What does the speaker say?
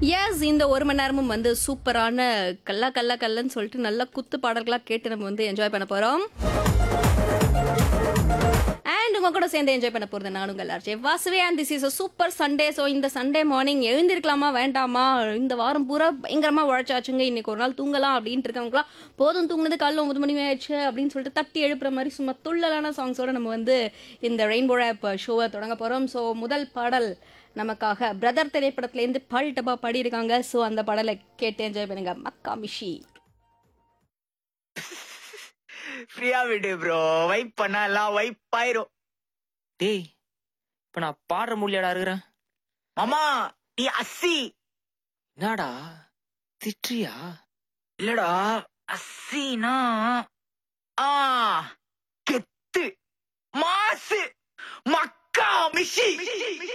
S இந்த ஒரு மணி நேரமும் வந்து சூப்பரான கல்லா கல்லா கல்லன்னு சொல்லிட்டு நல்ல குத்து பாடல்களாக கேட்டு நம்ம வந்து என்ஜாய் பண்ண போகிறோம் அண்ட் உங்க கூட சேர்ந்து என்ஜாய் பண்ண போகிறது நானும் உங்கள் ஆர்ஜே வாசுவே and this is a super Sunday so இந்த சண்டே மார்னிங் எழுந்திருக்கலாமா வேண்டாமா இந்த வாரம் பூரா பயங்கரமாக உழைச்சாச்சுங்க இன்னைக்கு ஒரு நாள் தூங்கலாம் அப்படின்ட்டு இருக்கவங்களாம் போதும் தூங்குனது காலைல ஒன்பது மணி ஆயிடுச்சு அப்படின்னு சொல்லிட்டு தட்டி எழுப்புற மாதிரி சும்மா துள்ளலான சாங்ஸோட நம்ம வந்து இந்த ரெயின்போ ஆப் ஷோவை தொடங்க போகிறோம் ஸோ முதல் பாடல் நமக்காக பிரதர் திரைப்படத்துலேருந்து பால் டப்பா பாடியிருக்காங்க ஸோ அந்த பாடலை கேட்டு என்ஜாய் பண்ணுங்க மக்கா மிஷி ஃப்ரீயா விடு ப்ரோ வைப் பண்ணா எல்லாம் வைப் ஆயிரும் டேய் இப்ப நான் பாடுற முடியாடா இருக்கிறேன் மாமா நீ அஸ்ஸி என்னடா திட்டுறியா இல்லடா அஸ்ஸினா ஆ கெத்து மாசு மக்கா மிஷி